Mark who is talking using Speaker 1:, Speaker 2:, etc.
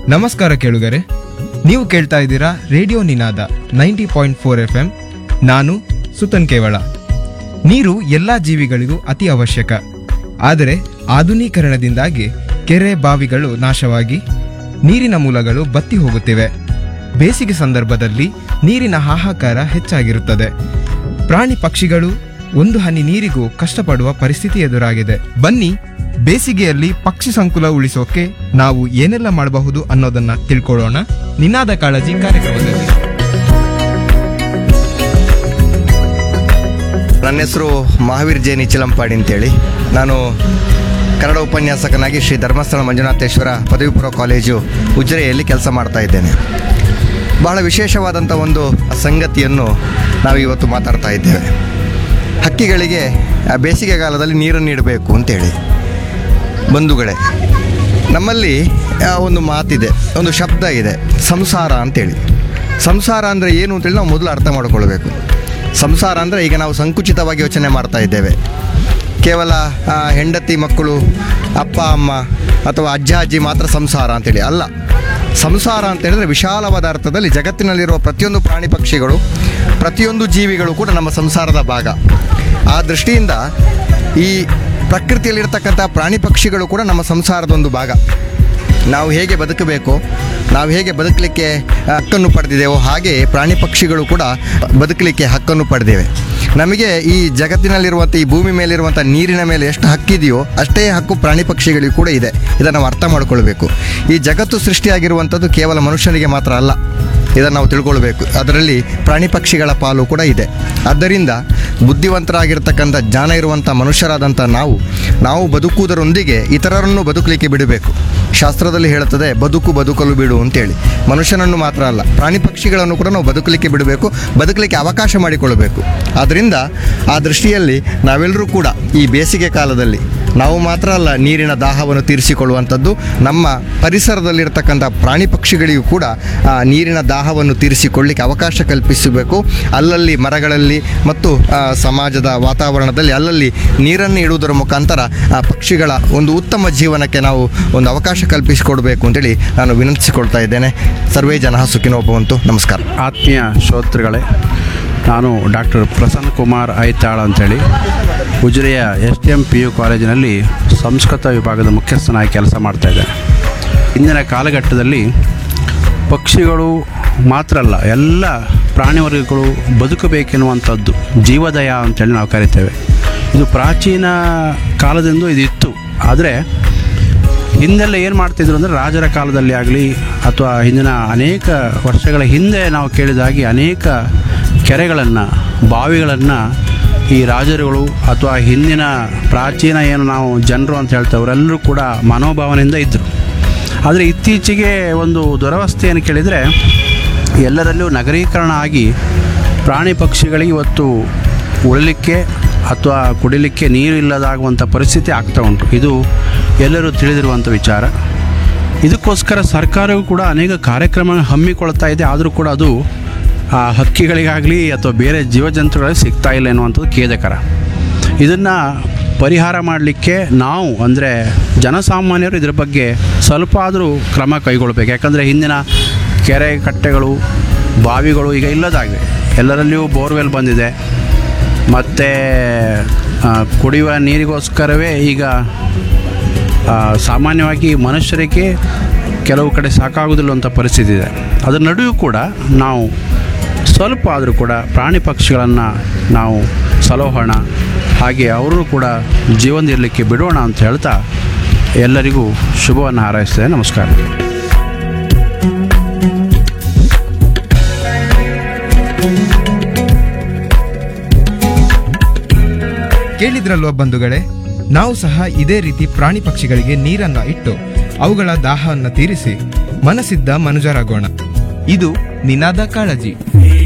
Speaker 1: ನಮಸ್ಕಾರ ಕೇಳುಗರೆ ನೀವು ಕೇಳ್ತಾ ಇದ್ದೀರಾ radio Ninada ninety point four F M ನಾನು ಸುತನ್ ಕೇವಳ ನೀರು ಎಲ್ಲಾ ಜೀವಿಗಳಿಗೂ ಅತಿ ಅವಶ್ಯಕ ಆದರೆ ಆಧುನೀಕರಣದಿಂದಾಗಿ ಕೆರೆ ಬಾವಿಗಳು ನಾಶವಾಗಿ ನೀರಿನ ಮೂಲಗಳು ಬತ್ತಿ ಹೋಗುತ್ತಿವೆ ಬೇಸಿಗೆ ಸಂದರ್ಭದಲ್ಲಿ ನೀರಿನ ಹಾಹಾಕಾರ ಹೆಚ್ಚಾಗಿರುತ್ತದೆ ಪ್ರಾಣಿ ಪಕ್ಷಿಗಳು ಒಂದು ಹನಿ ನೀರಿಗೂ ಕಷ್ಟಪಡುವ ಪರಿಸ್ಥಿತಿ ಎದುರಾಗಿದೆ ಬನ್ನಿ ಬೇಸಿಗೆಯಲ್ಲಿ ಪಕ್ಷಿ ಸಂಕುಲ ಉಳಿಸೋಕೆ ನಾವು ಏನೆಲ್ಲ ಮಾಡಬಹುದು ಅನ್ನೋದನ್ನ ತಿಳ್ಕೊಳ್ಳೋಣ ನಿನಾದ ಕಾಳಜಿ ಕಾರ್ಯಕ್ರಮದಲ್ಲಿ
Speaker 2: ನನ್ನ ಹೆಸರು ಮಹಾವೀರ್ ಜೈನಿ ಚಿಲಂಪಾಡಿ ಅಂತೇಳಿ ನಾನು ಕನ್ನಡ ಉಪನ್ಯಾಸಕನಾಗಿ ಶ್ರೀ ಧರ್ಮಸ್ಥಳ ಮಂಜುನಾಥೇಶ್ವರ ಪದವಿ ಪೂರ್ವ ಕಾಲೇಜು ಉಜಿರೆಯಲ್ಲಿ ಕೆಲಸ ಮಾಡ್ತಾ ಇದ್ದೇನೆ ಬಹಳ ವಿಶೇಷವಾದಂಥ ಒಂದು ಸಂಗತಿಯನ್ನು ನಾವು ಇವತ್ತು ಮಾತಾಡ್ತಾ ಇದ್ದೇವೆ ಹಕ್ಕಿಗಳಿಗೆ ಆ ಬೇಸಿಗೆಗಾಲದಲ್ಲಿ ನೀರನ್ನು ನೀಡಬೇಕು ಅಂತೇಳಿ ಬಂಧುಗಳೇ ನಮ್ಮಲ್ಲಿ ಆ, ಒಂದು ಮಾತಿದೆ ಒಂದು ಶಬ್ದ ಇದೆ ಸಂಸಾರ ಅಂತೇಳಿ ಸಂಸಾರ ಅಂದರೆ ಏನು ಅಂತೇಳಿ ನಾವು ಮೊದಲು ಅರ್ಥ ಮಾಡಿಕೊಳ್ಬೇಕು ಸಂಸಾರ ಅಂದರೆ ಈಗ ನಾವು ಸಂಕುಚಿತವಾಗಿ ಯೋಚನೆ ಮಾಡ್ತಾ ಇದ್ದೇವೆ ಕೇವಲ ಆ, ಹೆಂಡತಿ ಮಕ್ಕಳು ಅಪ್ಪ ಅಮ್ಮ ಅಥವಾ ಅಜ್ಜ ಅಜ್ಜಿ ಮಾತ್ರ ಸಂಸಾರ ಅಂತೇಳಿ ಅಲ್ಲ ಸಂಸಾರ ಅಂತ ಹೇಳಿದ್ರೆ ವಿಶಾಲವಾದ ಅರ್ಥದಲ್ಲಿ ಜಗತ್ತಿನಲ್ಲಿರುವ ಪ್ರತಿಯೊಂದು ಪ್ರಾಣಿ ಪಕ್ಷಿಗಳು ಪ್ರತಿಯೊಂದು ಜೀವಿಗಳು ಕೂಡ ನಮ್ಮ ಸಂಸಾರದ ಭಾಗ ಆ ದೃಷ್ಟಿಯಿಂದ ಈ ಪ್ರಕೃತಿಯಲ್ಲಿರ್ತಕ್ಕಂಥ ಪ್ರಾಣಿ ಪಕ್ಷಿಗಳು ಕೂಡ ನಮ್ಮ ಸಂಸಾರದ ಒಂದು ಭಾಗ ನಾವು ಹೇಗೆ ಬದುಕಬೇಕು ನಾವು ಹೇಗೆ ಬದುಕಲಿಕ್ಕೆ ಆ, ಹಕ್ಕನ್ನು ಪಡೆದಿದ್ದೇವೋ ಹಾಗೆ ಪ್ರಾಣಿ ಪಕ್ಷಿಗಳು ಕೂಡ ಬದುಕಲಿಕ್ಕೆ ಹಕ್ಕನ್ನು ಪಡೆದಿವೆ ನಮಗೆ ಈ ಜಗತ್ತಿನಲ್ಲಿರುವಂಥ ಈ ಭೂಮಿ ಮೇಲಿರುವಂಥ ನೀರಿನ ಮೇಲೆ ಎಷ್ಟು ಹಕ್ಕಿದೆಯೋ ಅಷ್ಟೇ ಹಕ್ಕು ಪ್ರಾಣಿ ಪಕ್ಷಿಗಳಿಗೂ ಕೂಡ ಇದೆ ಇದನ್ನು ನಾವು ಅರ್ಥ ಮಾಡಿಕೊಳ್ಬೇಕು ಈ ಜಗತ್ತು ಸೃಷ್ಟಿಯಾಗಿರುವಂಥದ್ದು ಕೇವಲ ಮನುಷ್ಯನಿಗೆ ಮಾತ್ರ ಅಲ್ಲ ಇದನ್ನು ನಾವು ತಿಳ್ಕೊಳ್ಬೇಕು ಅದರಲ್ಲಿ ಪ್ರಾಣಿ ಪಕ್ಷಿಗಳ ಪಾಲು ಕೂಡ ಇದೆ ಆದ್ದರಿಂದ ಬುದ್ಧಿವಂತರಾಗಿರ್ತಕ್ಕಂಥ ಜ್ಞಾನ ಇರುವಂಥ ಮನುಷ್ಯರಾದಂಥ ನಾವು ನಾವು ಬದುಕುವುದರೊಂದಿಗೆ ಇತರರನ್ನು ಬದುಕಲಿಕ್ಕೆ ಬಿಡಬೇಕು ಶಾಸ್ತ್ರದಲ್ಲಿ ಹೇಳುತ್ತದೆ ಬದುಕು ಬದುಕಲು ಬಿಡು ಅಂತೇಳಿ ಮನುಷ್ಯನನ್ನು ಮಾತ್ರ ಅಲ್ಲ ಪ್ರಾಣಿ ಪಕ್ಷಿಗಳನ್ನು ಕೂಡ ನಾವು ಬದುಕಲಿಕ್ಕೆ ಬಿಡಬೇಕು ಬದುಕಲಿಕ್ಕೆ ಅವಕಾಶ ಮಾಡಿಕೊಳ್ಳಬೇಕು ಆದ್ದರಿಂದ ಆ ದೃಷ್ಟಿಯಲ್ಲಿ ನಾವೆಲ್ಲರೂ ಕೂಡ ಈ ಬೇಸಿಗೆ ಕಾಲದಲ್ಲಿ ನಾವು ಮಾತ್ರ ಅಲ್ಲ ನೀರಿನ ದಾಹವನ್ನು ತೀರಿಸಿಕೊಳ್ಳುವಂಥದ್ದು ನಮ್ಮ ಪರಿಸರದಲ್ಲಿರ್ತಕ್ಕಂಥ ಪ್ರಾಣಿ ಪಕ್ಷಿಗಳಿಗೂ ಕೂಡ ಆ ನೀರಿನ ದಾಹವನ್ನು ತೀರಿಸಿಕೊಳ್ಳಿಕ್ಕೆ ಅವಕಾಶ ಕಲ್ಪಿಸಬೇಕು ಅಲ್ಲಲ್ಲಿ ಮರಗಳಲ್ಲಿ ಮತ್ತು ಆ, ಸಮಾಜದ ವಾತಾವರಣದಲ್ಲಿ ಅಲ್ಲಲ್ಲಿ ನೀರನ್ನು ಇಡುವುದರ ಮುಖಾಂತರ ಆ ಪಕ್ಷಿಗಳ ಒಂದು ಉತ್ತಮ ಜೀವನಕ್ಕೆ ನಾವು ಒಂದು ಅವಕಾಶ ಕಲ್ಪಿಸಿಕೊಡಬೇಕು ಅಂತೇಳಿ ನಾನು ವಿನಂತಿಸಿಕೊಳ್ತಾ ಇದ್ದೇನೆ ಸರ್ವೇ ಜನ ಸುಖಿನೋ ಭವಂತು ನಮಸ್ಕಾರ
Speaker 3: ಆತ್ಮೀಯ ಶ್ರೋತೃಗಳೇ ನಾನು ಡಾಕ್ಟರ್ ಪ್ರಸನ್ನ ಕುಮಾರ್ ಐತಾಳ್ ಅಂತೇಳಿ ಉಜಿರೆಯ S T M P U ಕಾಲೇಜಿನಲ್ಲಿ ಸಂಸ್ಕೃತ ವಿಭಾಗದ ಮುಖ್ಯಸ್ಥನಾಗಿ ಕೆಲಸ ಮಾಡ್ತಾಯಿದ್ದೇನೆ ಇಂದಿನ ಕಾಲಘಟ್ಟದಲ್ಲಿ ಪಕ್ಷಿಗಳು ಮಾತ್ರ ಅಲ್ಲ ಎಲ್ಲ ಪ್ರಾಣಿ ವರ್ಗಗಳು ಬದುಕಬೇಕೆನ್ನುವಂಥದ್ದು ಜೀವದಯ ಅಂತೇಳಿ ನಾವು ಕರಿತೇವೆ ಇದು ಪ್ರಾಚೀನ ಕಾಲದಿಂದ ಇದು ಇತ್ತು ಆದರೆ ಹಿಂದೆಲ್ಲ ಏನು ಮಾಡ್ತಿದ್ರು ಅಂದರೆ ರಾಜರ ಕಾಲದಲ್ಲಿ ಆಗಲಿ ಅಥವಾ ಹಿಂದಿನ ಅನೇಕ ವರ್ಷಗಳ ಹಿಂದೆ ನಾವು ಕೇಳಿದಾಗೆ ಅನೇಕ ಕೆರೆಗಳನ್ನು ಬಾವಿಗಳನ್ನು ಈ ರಾಜರುಗಳು ಅಥವಾ ಹಿಂದಿನ ಪ್ರಾಚೀನ ಏನು ನಾವು ಜನರು ಅಂತ ಹೇಳ್ತೇವೆ ಅವರೆಲ್ಲರೂ ಕೂಡ ಮನೋಭಾವನೆಯಿಂದ ಇದ್ದರು ಆದರೆ ಇತ್ತೀಚೆಗೆ ಒಂದು ದುರವಸ್ಥೆಯನ್ನು ಕೇಳಿದರೆ ಎಲ್ಲರಲ್ಲೂ ನಗರೀಕರಣ ಆಗಿ ಪ್ರಾಣಿ ಪಕ್ಷಿಗಳಿಗೆ ಇವತ್ತು ಉಳಲಿಕ್ಕೆ ಅಥವಾ ಕುಡಿಲಿಕ್ಕೆ ನೀರು ಇಲ್ಲದಾಗುವಂಥ ಪರಿಸ್ಥಿತಿ ಆಗ್ತಾ ಉಂಟು ಇದು ಎಲ್ಲರೂ ತಿಳಿದಿರುವಂಥ ವಿಚಾರ ಇದಕ್ಕೋಸ್ಕರ ಸರ್ಕಾರವು ಕೂಡ ಅನೇಕ ಕಾರ್ಯಕ್ರಮ ಹಮ್ಮಿಕೊಳ್ತಾ ಇದೆ ಆದರೂ ಕೂಡ ಅದು ಆ ಹಕ್ಕಿಗಳಿಗಾಗಲಿ ಅಥವಾ ಬೇರೆ ಜೀವಜಂತುಗಳಿಗೆ ಸಿಗ್ತಾ ಇಲ್ಲ ಎನ್ನುವಂಥದ್ದು ಖೇದಕರ ಇದನ್ನು ಪರಿಹಾರ ಮಾಡಲಿಕ್ಕೆ ನಾವು ಅಂದರೆ ಜನಸಾಮಾನ್ಯರು ಇದರ ಬಗ್ಗೆ ಸ್ವಲ್ಪ ಆದರೂ ಕ್ರಮ ಕೈಗೊಳ್ಬೇಕು ಯಾಕಂದರೆ ಹಿಂದಿನ ಕೆರೆ ಕಟ್ಟೆಗಳು ಬಾವಿಗಳು ಈಗ ಇಲ್ಲದಾಗಿವೆ ಎಲ್ಲರಲ್ಲಿಯೂ ಬೋರ್ವೆಲ್ ಬಂದಿದೆ ಮತ್ತು ಕುಡಿಯುವ ನೀರಿಗೋಸ್ಕರವೇ ಈಗ ಆ, ಸಾಮಾನ್ಯವಾಗಿ ಮನುಷ್ಯರಿಗೆ ಕೆಲವು ಕಡೆ ಸಾಕಾಗುವುದಿಲ್ಲ ಅಂತ ಪರಿಸ್ಥಿತಿ ಇದೆ ಅದರ ನಡುವೆ ಕೂಡ ನಾವು ಸ್ವಲ್ಪ ಆದರೂ ಕೂಡ ಪ್ರಾಣಿ ಪಕ್ಷಿಗಳನ್ನು ನಾವು ಸಲೋಹೋಣ ಹಾಗೆ ಅವರು ಕೂಡ ಜೀವನದಿರಲಿಕ್ಕೆ ಬಿಡೋಣ ಅಂತ ಹೇಳ್ತಾ ಎಲ್ಲರಿಗೂ ಶುಭವನ್ನು ಹಾರೈಸ್ತೇನೆ ನಮಸ್ಕಾರ
Speaker 1: ಕೇಳಿದ್ರಲ್ವ ಬಂಧುಗಳೇ ನಾವು ಸಹ ಇದೇ ರೀತಿ ಪ್ರಾಣಿ ಪಕ್ಷಿಗಳಿಗೆ ನೀರನ್ನ ಇಟ್ಟು ಅವುಗಳ ದಾಹವನ್ನ ತೀರಿಸಿ ಮನಸ್ಸಿದ್ದ ಮನುಜರಾಗೋಣ ಇದು ನಿನಾದ ಕಾಳಜಿ